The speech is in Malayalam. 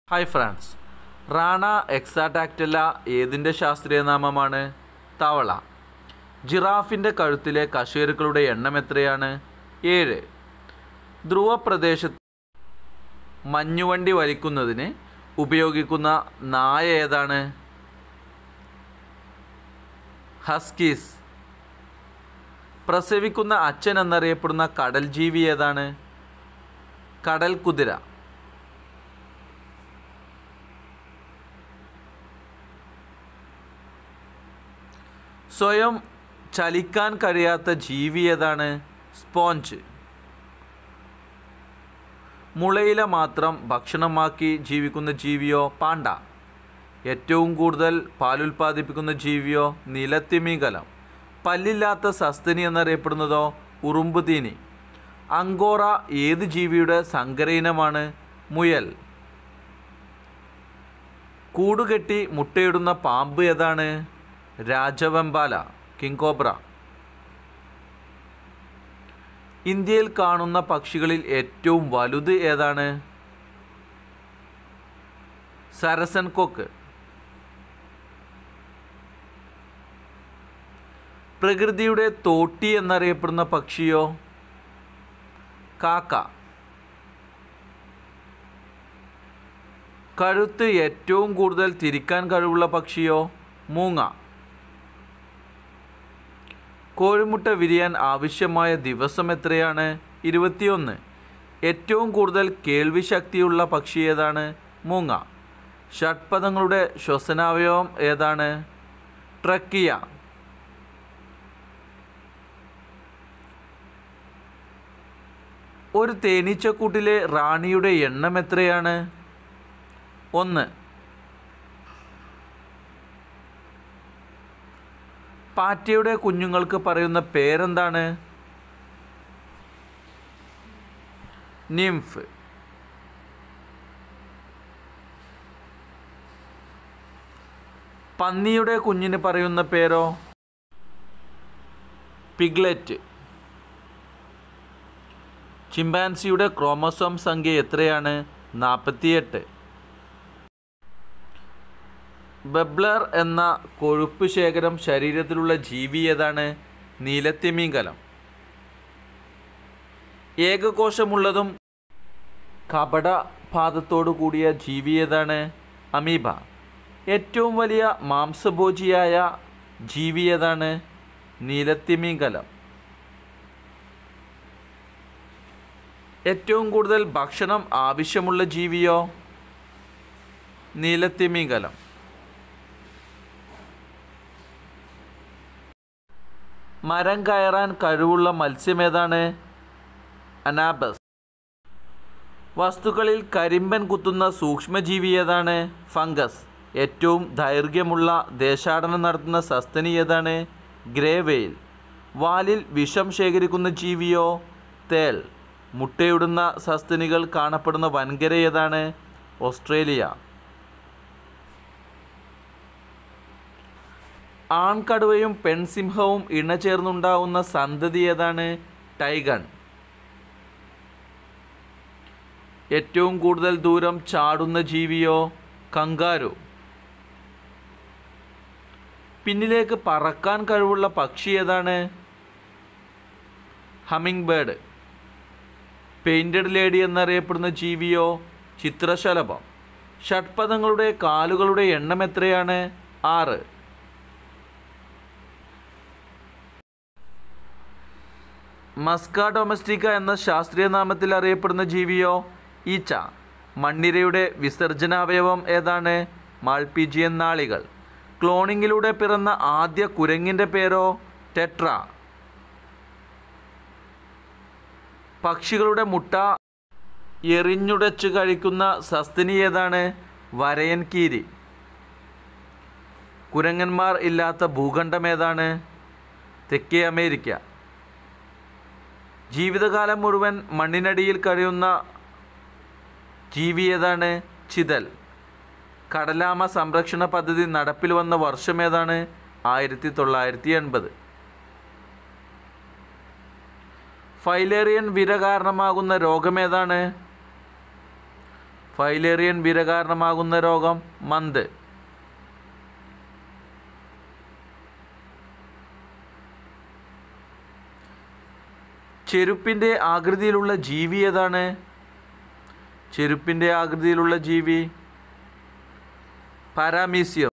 ഹായ് ഫ്രാൻസ് റാണ എക്സാടാക്റ്റല്ല ഏതിൻ്റെ ശാസ്ത്രീയ നാമമാണ് തവള ജിറാഫിൻ്റെ കഴുത്തിലെ കശേരുക്കളുടെ എണ്ണം എത്രയാണ് ഏഴ് ധ്രുവപ്രദേശത്ത് മഞ്ഞുവണ്ടി വലിക്കുന്നതിന് ഉപയോഗിക്കുന്ന നായ ഏതാണ് ഹസ്കീസ് പ്രസവിക്കുന്ന അച്ഛൻ എന്നറിയപ്പെടുന്ന കടൽ ജീവി ഏതാണ് കടൽ കുതിര സ്വയം ചലിക്കാൻ കഴിയാത്ത ജീവി ഏതാണ് സ്പോഞ്ച് മുളയില മാത്രം ഭക്ഷണമാക്കി ജീവിക്കുന്ന ജീവിയോ പാണ്ട ഏറ്റവും കൂടുതൽ പാലുൽപാദിപ്പിക്കുന്ന ജീവിയോ നിലത്തിമിംഗലം പല്ലില്ലാത്ത സസ്തനി എന്നറിയപ്പെടുന്നതോ ഉറുമ്പുതീനി അങ്കോറ ഏത് ജീവിയുടെ സങ്കര മുയൽ കൂടുകെട്ടി മുട്ടയിടുന്ന പാമ്പ് ഏതാണ് രാജവെമ്പാല കിങ് കോബ്ര ഇന്ത്യയിൽ കാണുന്ന പക്ഷികളിൽ ഏറ്റവും വലുത് ഏതാണ് സരസൻ കൊക്ക് പ്രകൃതിയുടെ തോട്ടി എന്നറിയപ്പെടുന്ന പക്ഷിയോ കാക്ക കഴുത്ത് ഏറ്റവും കൂടുതൽ തിരിക്കാൻ കഴിവുള്ള പക്ഷിയോ മൂങ്ങ കോഴിമുട്ട വിരിയാൻ ആവശ്യമായ ദിവസം എത്രയാണ് ഇരുപത്തിയൊന്ന് ഏറ്റവും കൂടുതൽ കേൾവി ശക്തിയുള്ള പക്ഷി ഏതാണ് മൂങ്ങ ഷഡ്പദങ്ങളുടെ ശ്വസനാവയവം ഏതാണ് ട്രക്കിയ ഒരു തേനീച്ചക്കൂട്ടിലെ റാണിയുടെ എണ്ണം എത്രയാണ് ഒന്ന് പാറ്റയുടെ കുഞ്ഞുങ്ങൾക്ക് പറയുന്ന പേരെന്താണ് നിംഫ് പന്നിയുടെ കുഞ്ഞിന് പറയുന്ന പേരോ പിഗ്ലെറ്റ് ചിമ്പാൻസിയുടെ ക്രോമസോം സംഖ്യ എത്രയാണ് നാൽപ്പത്തിയെട്ട് ബബ്ലർ എന്ന കൊഴുപ്പ് ശേഖരം ശരീരത്തിലുള്ള ജീവി ഏതാണ് നീലത്തിമിംഗലം ഏകകോശമുള്ളതും കപടപാദത്തോടു കൂടിയ ജീവി ഏതാണ് അമീബ ഏറ്റവും വലിയ മാംസഭോജിയായ ജീവി ഏതാണ് നീലത്തിമിംഗലം ഏറ്റവും കൂടുതൽ ഭക്ഷണം ആവശ്യമുള്ള ജീവിയോ നീലത്തിമിംഗലം മരം കയറാൻ കഴിവുള്ള മത്സ്യം ഏതാണ് അനാബസ് വസ്തുക്കളിൽ കരിമ്പൻ കുത്തുന്ന സൂക്ഷ്മജീവി ഏതാണ് ഫംഗസ് ഏറ്റവും ദൈർഘ്യമുള്ള ദേശാടനം നടത്തുന്ന സസ്തനി ഏതാണ് ഗ്രേവെയിൽ വാലിൽ വിഷം ശേഖരിക്കുന്ന ജീവിയോ തേൾ മുട്ടയിടുന്ന സസ്തനികൾ കാണപ്പെടുന്ന വൻകര ഏതാണ് ഓസ്ട്രേലിയ ആൺകടുവയും പെൺസിംഹവും ഇണചേർന്നുണ്ടാവുന്ന സന്തതി ഏതാണ് ടൈഗൺ ഏറ്റവും കൂടുതൽ ദൂരം ചാടുന്ന ജീവിയോ കങ്കാരു പിന്നിലേക്ക് പറക്കാൻ കഴിവുള്ള പക്ഷി ഏതാണ് ഹമ്മിങ് ബേർഡ് പെയിൻറ്റഡ് ലേഡി എന്നറിയപ്പെടുന്ന ജീവിയോ ചിത്രശലഭം ഷഡ്പദങ്ങളുടെ കാലുകളുടെ എണ്ണം എത്രയാണ് ആറ് മസ്ക ഡൊമസ്റ്റിക്ക എന്ന ശാസ്ത്രീയ നാമത്തിൽ അറിയപ്പെടുന്ന ജീവിയോ ഈച്ച മണ്ണിരയുടെ വിസർജനാവയവം ഏതാണ് മാൾപീജിയൻ നാളികൾ ക്ലോണിങ്ങിലൂടെ പിറന്ന ആദ്യ കുരങ്ങിൻ്റെ പേരോ ടെട്ര പക്ഷികളുടെ മുട്ട എറിഞ്ഞുടച്ച് കഴിക്കുന്ന സസ്തിനി ഏതാണ് വരയൻ കീരി കുരങ്ങന്മാർ ഇല്ലാത്ത ഭൂഖണ്ഡം ഏതാണ് തെക്കേ അമേരിക്ക ജീവിതകാലം മുഴുവൻ മണ്ണിനടിയിൽ കഴിയുന്ന ജീവി ഏതാണ് ചിതൽ കടലാമ സംരക്ഷണ പദ്ധതി നടപ്പിൽ വന്ന വർഷം ഏതാണ് ആയിരത്തി തൊള്ളായിരത്തി എൺപത് ഫൈലേറിയൻ വിര കാരണമാകുന്ന രോഗമേതാണ് ഫൈലേറിയൻ വിര കാരണമാകുന്ന രോഗം മന്ത് ചെരുപ്പിൻ്റെ ആകൃതിയിലുള്ള ജീവി ഏതാണ് ചെരുപ്പിൻ്റെ ആകൃതിയിലുള്ള ജീവി പാരാമീസിയം